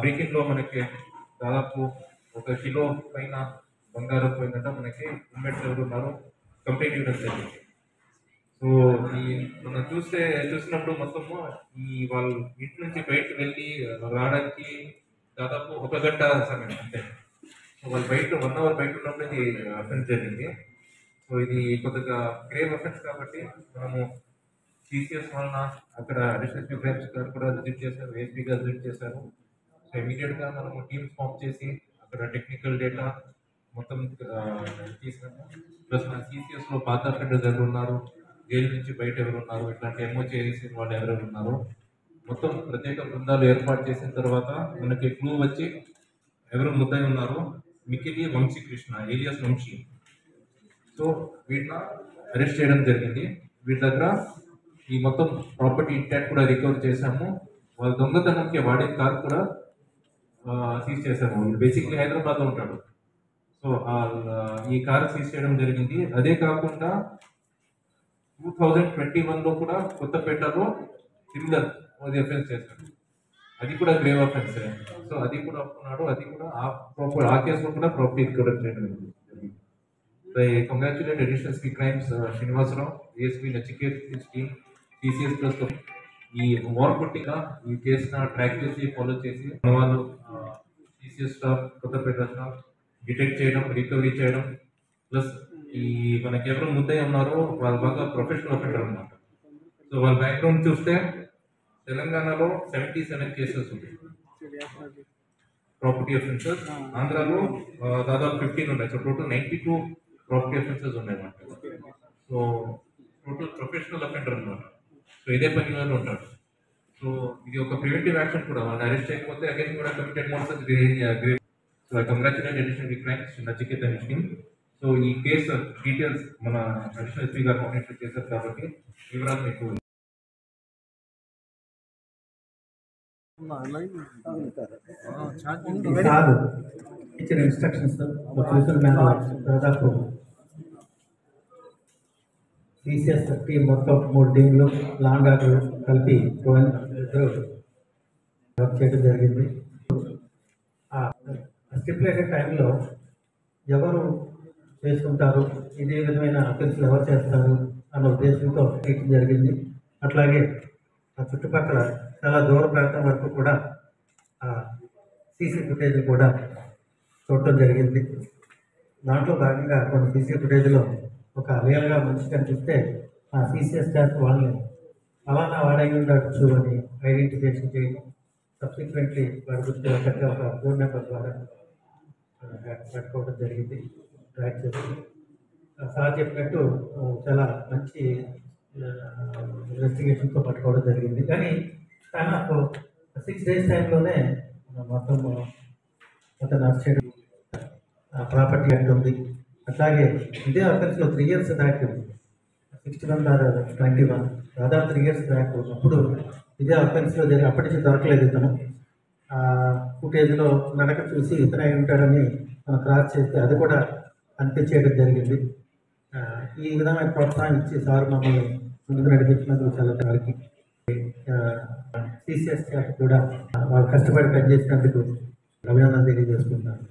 breaking లో మనకి దాదాపు ఒక కిలో పైన బంగారం పోయిందంట మనకి ఇన్వెంట్స్ ఎవరు ఉన్నారు కంప్లీట్ ఇవ్వడం జరిగింది సో ఈ మనం చూస్తే చూసినప్పుడు మొత్తము ఈ వాళ్ళు ఇంటి నుంచి బయటకు వెళ్ళి రావడానికి దాదాపు ఒక గంట సమయం అంతే సో వాళ్ళు బయట వన్ అవర్ బయట ఉన్నప్పుడు ఇది అఫెన్స్ జరిగింది సో ఇది కొద్దిగా గ్రేవ్ అఫెన్స్ కాబట్టి మనము సిసిఎస్ వలన అక్కడ అడిషనల్ క్రైమ్స్ గారు కూడా విజిట్ చేశారు ఏఎస్పీ గారు విజిట్ చేశారు సో ఇమీడియట్ గా మనము టీమ్స్ ఫామ్ చేసి అక్కడ టెక్నికల్ డేటా మొత్తం తీసుకున్నాము ప్లస్ మన సిసిఎస్ లో పాత అఫెండర్స్ ఎవరు ఉన్నారు జైలు నుంచి బయట ఎవరు ఉన్నారు ఇట్లాంటి ఎంఓ చేసిన వాళ్ళు ఎవరెవరు ఉన్నారు మొత్తం ప్రత్యేక బృందాలు ఏర్పాటు చేసిన తర్వాత మనకి క్లూ వచ్చి ఎవరు ముద్దాయి ఉన్నారు మిక్కిలి వంశీ కృష్ణ ఏలియస్ వంశీ సో వీటిని అరెస్ట్ చేయడం జరిగింది వీటి దగ్గర ఈ మొత్తం ప్రాపర్టీ ఇంటాక్ట్ కూడా రికవర్ చేశాము వాళ్ళ దొంగతనంకి వాడే కార్ కూడా సీజ్ చేశాము బేసిక్లీ హైదరాబాద్ లో ఉంటాడు సో ఈ కార్ సీజ్ చేయడం జరిగింది అదే కాకుండా టూ థౌజండ్ ట్వంటీ వన్ లో కూడా కొత్తపేటలో సిమిలర్ అది అఫెన్స్ చేశాడు అది కూడా గ్రేవ్ అఫెన్స్ సో అది కూడా ఒప్పుకున్నాడు అది కూడా ఆ ప్రాపర్ ఆ కేసులో కూడా ప్రాపర్టీ రికవర్ చేయడం జరిగింది I congratulate additional SP crimes uh, Srinivasarao, ASP Nachiket, his team, TCS plus the ఈ వార్ పుట్టిగా ఈ కేసున ట్రాక్ చేసి ఫాలో చేసి మన వాళ్ళు TCS staff Kothapeta staff detect చేయడం రికవరీ చేయడం ప్లస్ ఈ మనకి ఎవరు ముద్దై ఉన్నారో వాళ్ళు బాగా ప్రొఫెషనల్ అఫెండర్ అనమాట సో వాళ్ళ బ్యాక్గ్రౌండ్ చూస్తే తెలంగాణలో సెవెంటీ సెవెన్ కేసెస్ ఉన్నాయి ప్రాపర్టీ అఫెన్సెస్ ఆంధ్రాలో ఆ, దాదాపు ఫిఫ్టీన్ ఉన్నాయి so total ninety two property offences ఉన్నాయి అన్నమాట సో టోటల్ ప్రొఫెషనల్ అఫెండర్ అనమాట సో ఇదే పని మీద ఉంటాడు సో ఇది ఒక ప్రివెంటివ్ యాక్షన్ కూడా వాళ్ళని అరెస్ట్ చేయకపోతే అగైన్ కూడా కమిటెడ్ మోసస్ so I congratulate additional crimes Nachiketa team so ఈ కేసు డీటెయిల్స్ మన అడిషనల్ ఎస్పీ గారు కాంటాక్ట్ చేశారు కాబట్టి వివరాలు మీకు కాదు ఇచ్చిన ఇన్స్ట్రక్షన్స్ చూసిన మీద దాదాపు టీసీఎస్ టీం మొత్తం మూడు టీంలు లాంగ్ ఆర్డర్ కలిపి ఇద్దరు వర్క్ చేయడం జరిగింది స్టిపులేటెడ్ టైంలో ఎవరు చేసుకుంటారు ఇదే విధమైన అఫెన్స్లు ఎవరు చేస్తారు అన్న ఉద్దేశంతో చేయడం జరిగింది అట్లాగే ఆ చుట్టుపక్కల చాలా దూర ప్రాంతం వరకు కూడా సీసీ ఫుటేజ్ కూడా చూడటం జరిగింది దాంట్లో భాగంగా కొన్ని సీసీ ఫుటేజ్లో ఒక రియల్గా మనిషి కనిపిస్తే ఆ సీసీఎస్ స్టాఫ్ వాళ్ళని అలానా వాడై ఉండొచ్చు అని ఐడెంటిఫికేషన్ చేయడం సబ్సిక్వెంట్లీ వాడి గురించి ఒకటి ఒక ఫోన్ నెంబర్ ద్వారా ఆ, పట్టుకోవడం జరిగింది ట్రాక్ చేసి ఆ, సార్ చెప్పినట్టు ఆ, చాలా మంచి ఇన్వెస్టిగేషన్తో పట్టుకోవడం జరిగింది కానీ దాదాపు సిక్స్ డేస్ టైంలోనే మొత్తం అతను అరెస్ట్ చేయడం ప్రాపర్టీ యాక్ట్ ఉంది అట్లాగే ఇదే అఫెన్స్లో three years back sixty one twenty one దాదాపు త్రీ ఇయర్స్ బ్యాక్ అప్పుడు ఇదే అఫెన్స్లో జరిగి అప్పటి నుంచి దొరకలేదు ఇతను ఫుటేజ్లో నడక చూసి ఇతనే అయి ఉంటాడని మనం క్రాస్ చేస్తే అది కూడా అనిపించేయడం జరిగింది ఆ, ఈ విధమైన ప్రోత్సాహం ఇచ్చి సార్ మమ్మల్ని ముందుకు నడిపించినందుకు చాలా వారికి సిసిఎస్ స్టాఫ్ కూడా వాళ్ళు కష్టపడి పనిచేసినందుకు అభినందన తెలియజేసుకుంటున్నాను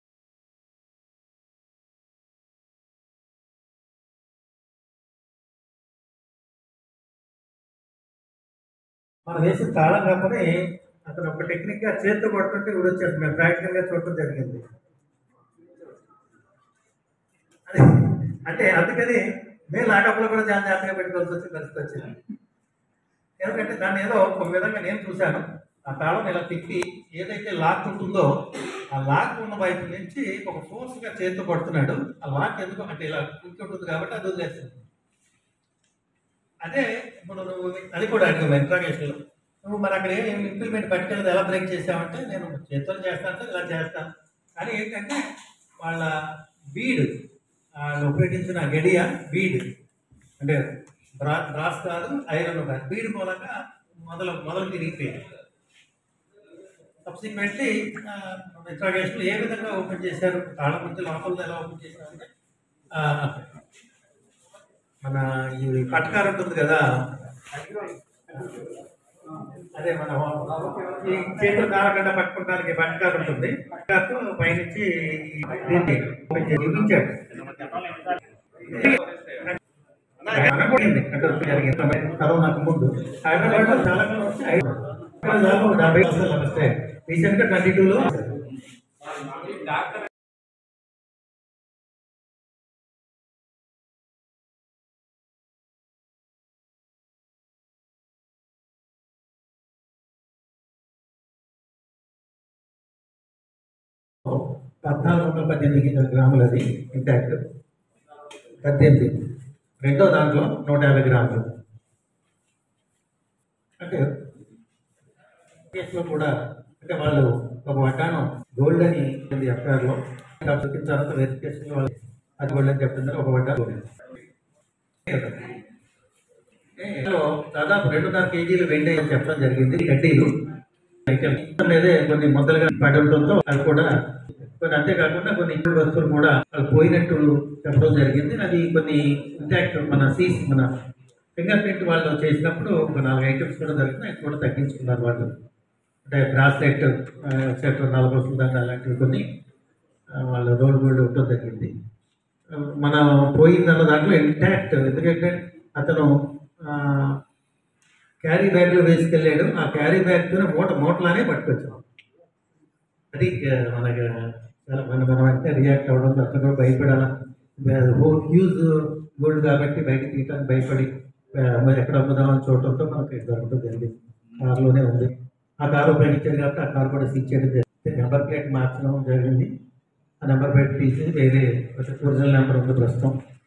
మనం వేసిన తాళం కాకపోతే అతను ఒక టెక్నిక్ గా చేతితో కొడుతుంటే ఇప్పుడు వచ్చేది మేము ప్రాక్టికల్ గా చూడటం జరిగింది అది- అంటే అందుకని మేము లాకప్లో కూడా చాలా జాగ్రత్తగా పెట్టుకోవాల్సి వచ్చి పరిస్థితి వచ్చింది ఎందుకంటే దాన్ని ఏదో ఒక విధంగా నేను చూశాను ఆ తాళం ఇలా తిప్పి ఏదైతే లాక్ ఉంటుందో ఆ లాక్ ఉన్న వైపు నుంచి ఒక ఫోర్స్ గా చేతితో కొడుతున్నాడు ఆ లాక్ ఎందుకు అంటే ఇలా ఉంటుంది కాబట్టి అది వదిలేస్తుంది అదే ఇప్పుడు నువ్వు అది కూడా అడిగావు ఇంట్రాగేషన్లో నువ్వు మరి అక్కడ ఏం ఇంప్లిమెంట్ పట్టుకెళ్ళదు ఎలా బ్రేక్ చేసావంటే నేను చేతులు చేస్తాను ఇలా చేస్తాను కానీ ఏంటంటే వాళ్ళ బీడ్ వాళ్ళు ఉపయోగించిన గడియ బీడ్ అంటే బ్రా బ్రాస్ కాదు ఐరన్ కాదు బీడ్ మూలంగా మొదలు మొదలు తిరిగిపోయింది సబ్సిక్వెంట్లీ ఇంట్రాగేషన్ ఏ విధంగా ఓపెన్ చేశారు తాళం నుంచి లోపల ఎలా ఓపెన్ చేశారు అంటే ఆ, మన ఈ పట్కారు ఉంటుంది కదా అదే మన ఈ చేతులు కారకుండా పట్టుకోవడానికి బట్కార్ ఉంటుంది బట్కార్తో పైనుంచి దీన్ని ఓపెన్ చేసి చూపించాడు అనకూడదు అంటే జరిగింది కరోనాకు ముందు హైదరాబాద్ చాలా కాలం వచ్చి హైదరాబాద్ డెబ్బై వస్తే రీసెంట్ గా ట్వంటీ టూలో పద్నాలుగు వందల పద్దెనిమిది గ్రాములు అది ఇంటాక్ట్ పద్దెనిమిది రెండో దాంట్లో నూట యాభై గ్రాములు అంటే కేసులో కూడా అంటే వాళ్ళు ఒక వడ్డానం గోల్డ్ అని ఉంది ఎఫ్ఐఆర్లో చెప్పిన తర్వాత వెరిఫికేషన్ వాళ్ళు అది గోల్డ్ అని చెప్తున్నారు ఒక వడ్డా గోల్డ్ ఇందులో దాదాపు రెండున్నర కేజీలు వెండి అని చెప్పడం జరిగింది ఈ కడ్డీలు ఐటమ్ మీదే కొన్ని మొదలుగా పడి ఉండడంతో అది కూడా కొన్ని అంతేకాకుండా కొన్ని ఇతర వస్తువులు కూడా అది పోయినట్టు చెప్పడం జరిగింది అది కొన్ని ఇంటాక్ట్ మన సీస్ మన ఫింగర్ ప్రింట్ వాళ్ళు చేసినప్పుడు ఒక నాలుగు ఐటమ్స్ కూడా జరిగింది అది కూడా తగ్గించుకున్నారు వాళ్ళు అంటే బ్రాస్లెట్ సెట్ నలభై వస్తుంది అలాంటివి కొన్ని ఆ, వాళ్ళ రోడ్ గోల్డ్ ఉండడం జరిగింది ఆ, మన పోయిందన్న దాంట్లో ఇంటాక్ట్ ఎందుకంటే అతను క్యారీ బ్యాగ్లో వేసుకెళ్ళాడు ఆ క్యారీ బ్యాగ్తోనే మూట మూటలానే పట్టుకొచ్చాం అది ఆ, మనకి చాలా మన మనం అంటే రియాక్ట్ అవ్వడం అతను కూడా భయపడాల హ్యూజ్ గోల్డ్ కాబట్టి బయట తీయటానికి భయపడి ఆ, మరి ఎక్కడ అమ్ముదామని చూడటంతో మనకి దొరకడం జరిగింది కారులోనే ఉంది ఆ కారు ఉపయోగించాడు కాబట్టి ఆ కారు కూడా సీజ్ చేయడం జరిగింది నెంబర్ ప్లేట్ మార్చడం జరిగింది ఆ నెంబర్ ప్లేట్ తీసి వేరే ఒరిజినల్ నెంబర్ ఉంది ప్రస్తుతం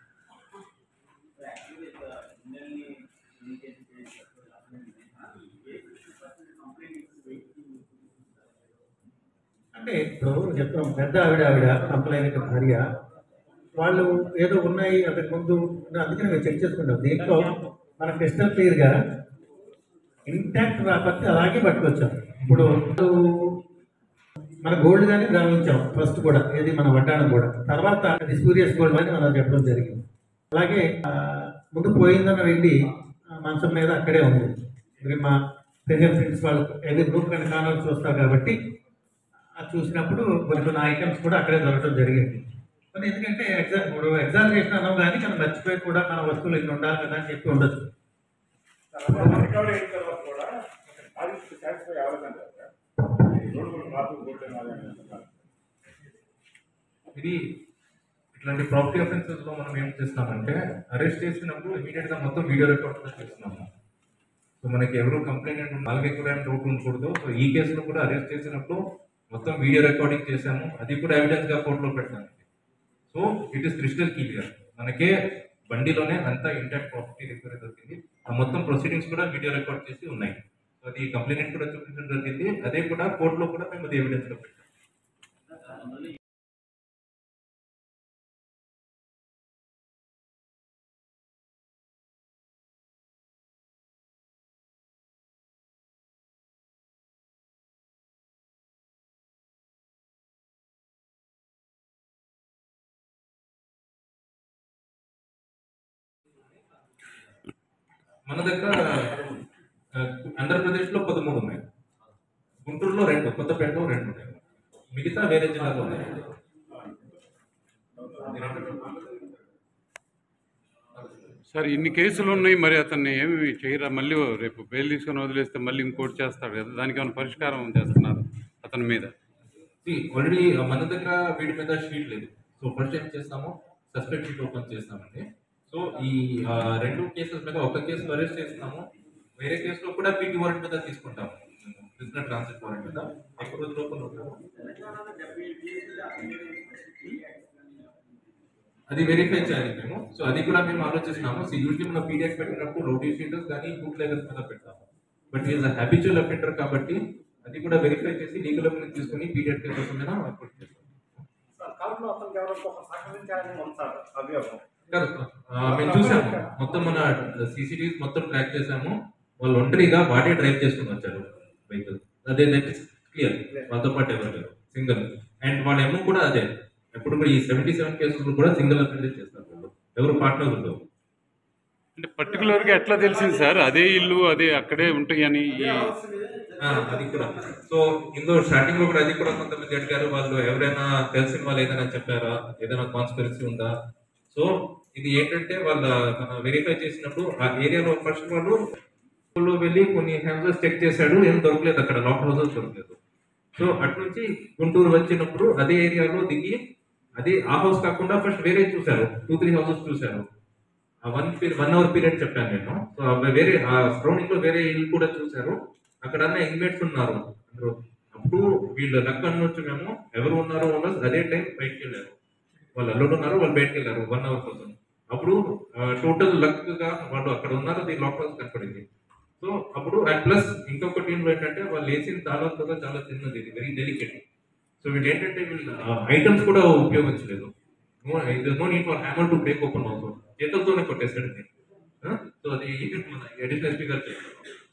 అంటే ఇప్పుడు చెప్తాం పెద్ద ఆవిడ ఆవిడ కంప్లైంట్ భార్య వాళ్ళు ఏదో ఉన్నాయి అంతకు ముందు అందుకని మేము చెక్ చేసుకుంటాం దీంట్లో మన క్రిస్టల్ క్లియర్గా ఇంటాక్ట్ రాకపోతే అలాగే పట్టుకొచ్చాం ఇప్పుడు మన గోల్డ్ కానీ గ్రహించాం ఫస్ట్ కూడా ఏది మన వడ్డానం కూడా తర్వాత అది సూరియస్ గోల్డ్ అని మనం చెప్పడం జరిగింది అలాగే ఆ, ముందు పోయిందన్న వెండి ఆ, మంచం మీద అక్కడే ఉంది మరి మా ఫింగర్ ప్రింట్స్ వాళ్ళు ఏది గ్రూప్ కానీ కానాలు చూస్తారు కాబట్టి అది చూసినప్పుడు కొన్ని కొన్ని ఐటమ్స్ కూడా అక్కడే దొరకడం జరిగింది కానీ ఎందుకంటే ఎగ్జామ్ ఇప్పుడు ఎగ్జామినేషన్ అన్నాం కానీ మనం మర్చిపోయి కూడా మన వస్తువులు ఇన్ని ఉండాలి కదా అని చెప్పి ఉండొచ్చు రికవరీ అయిన తర్వాత కూడా ఆడిట్ సాటిస్ఫై అవ్వలేదండి రోడ్డు కూడా మార్పు కొట్టిన ఇది ఇట్లాంటి ప్రాపర్టీ అఫెన్సెస్ లో మనం ఏం చేస్తున్నామంటే అరెస్ట్ చేసినప్పుడు ఇమీడియట్ గా మొత్తం వీడియో రికార్డ్ చేస్తున్నాము సో మనకి ఎవరు కంప్లైంట్ నాలుగే కూడా ఏం డౌట్ ఉండకూడదు సో ఈ కేసులో కూడా అరెస్ట్ చేసినప్పుడు మొత్తం వీడియో రికార్డింగ్ చేశాము అది కూడా ఎవిడెన్స్ గా కోర్టులో పెట్టాము so it is crystal clear మనకే బండిలోనే అంతా ఇంటాక్ట్ ప్రాపర్టీ రికవరీ దొరికింది ఆ మొత్తం ప్రొసీడింగ్స్ కూడా వీడియో రికార్డ్ చేసి ఉన్నాయి సో అది కంప్లైంట్ కూడా చూపించడం జరిగింది అదే కూడా కోర్టులో కూడా మేము అది ఎవిడెన్స్ గా పెట్టాము మన దగ్గర ఆ, ఆంధ్రప్రదేశ్లో పదమూడు ఉన్నాయి గుంటూరులో రెండు కొత్తపేటలో రెండు ఉన్నాయి మిగతా వేరే జిల్లాలో ఉన్నాయి సార్ ఇన్ని కేసులు ఉన్నాయి మరి అతన్ని ఏమి చేయరా మళ్ళీ రేపు బెయిల్ తీసుకొని వదిలేస్తే మళ్ళీ ఇంకోటి చేస్తాడు కదా దానికి ఏమైనా పరిష్కారం చేస్తున్నారు అతని మీద ఆల్రెడీ మన దగ్గర వీడి మీద షీట్ లేదు సో ఫస్ట్ ఏం చేస్తాము సస్పెక్ట్ షీట్ ఓపెన్ చేస్తామండి సో ఈ ఆ, రెండు కేసెస్ మీద ఒక కేసులో అరెస్ట్ చేస్తున్నాము వేరే కేసులో కూడా పీటీ వారెంట్ మీద తీసుకుంటాము ప్రిజనర్ ట్రాన్సిట్ వారెంట్ మీద ఎక్కువ రోజులు ఓపెన్ ఉంటాము అది వెరిఫై చేయాలి మేము సో అది కూడా మేము ఆలోచిస్తున్నాము సో యూజువల్లీ మనం పీడిఎఫ్ పెట్టినప్పుడు రోటీ షీటర్స్ కానీ బుక్ లెగర్స్ మీద పెడతాము బట్ ఈజ్ హ్యాబిచువల్ అఫెండర్ కాబట్టి అది కూడా వెరిఫై చేసి లీగల్ ఒపీనియన్ తీసుకొని పీడిఎఫ్ కేసెస్ మీద వర్క్ చేస్తాం కాలంలో అతనికి ఎవరో ఒక సహకరించాలని ఉంటారు అభియోగం కాదు, ఆ, మేము చూసాము మొత్తం మన సీసీటీవీస్ మొత్తం ట్రాక్ చేసాము వాళ్ళు ఒంటరిగా వాడే డ్రైవ్ చేసుకుని వచ్చారు వెహికల్ అదే క్లియర్ వాళ్ళతో పాటు ఎవరు లేరు సింగిల్ అండ్ వాళ్ళ ఎమ్మ కూడా అదే ఎప్పుడు కూడా ఈ సెవెంటీ సెవెన్ కేసెస్ కూడా సింగిల్ అఫెండర్ చేస్తారు వాళ్ళు ఎవరు పార్ట్నర్స్ ఉండవు అంటే పర్టికులర్గా ఎట్లా తెలిసింది సార్ అదే ఇల్లు అదే అక్కడే ఉంటాయని ఈ ఇదే హౌస్ ఇదే ఆ, అది కూడా సో ఇందులో స్టార్టింగ్ లో కూడా అది కూడా కొంతమంది అడిగారు వాళ్ళు ఎవరైనా తెలిసిన వాళ్ళు ఏదైనా చెప్పారా ఏదైనా కాన్స్పిరసీ ఉందా సో ఇది ఏంటంటే వాళ్ళ మన వెరిఫై చేసినప్పుడు ఆ ఏరియాలో ఫస్ట్ వాళ్ళు లో వెళ్ళి కొన్ని హౌసెస్ చెక్ చేశాడు ఏం దొరకలేదు అక్కడ లాక్ హౌసెస్ దొరకలేదు సో అటు నుంచి గుంటూరు వచ్చినప్పుడు అదే ఏరియాలో దిగి అది ఆ హౌస్ కాకుండా ఫస్ట్ వేరే చూశారు టూ త్రీ హౌసెస్ చూశారు ఆ one period one hour period చెప్పాను నేను సో అవి వేరే ఆ సరౌండింగ్ లో వేరే ఇల్లు కూడా చూశారు అక్కడ అన్న ఇన్మేట్స్ ఉన్నారు అందరూ అప్పుడు వీళ్ళు లక్ అనొచ్చు మేము ఎవరు ఉన్నారో ఓనర్స్ అదే టైం బయటకు వెళ్ళారు వాళ్ళు అల్లుడు ఉన్నారు వాళ్ళు బయటకు వెళ్ళారు వన్ అవర్ కోసం అప్పుడు టోటల్ లక్ గా వాళ్ళు అక్కడ ఉన్నారు అది లాక్ హౌస్ కనపడింది సో అప్పుడు అండ్ ప్లస్ ఇంకొకటి ఏంటంటే వాళ్ళు వేసిన తాళం కూడా చాలా చిన్నది ఇది వెరీ డెలికేట్ సో వీళ్ళు ఏంటంటే వీళ్ళు ఐటమ్స్ కూడా ఉపయోగించలేదు no no need for hammer to break open also చేతులతోనే కొట్టేసాడు సో అది మన ఎడిషనల్ స్పీకర్ చేస్తారు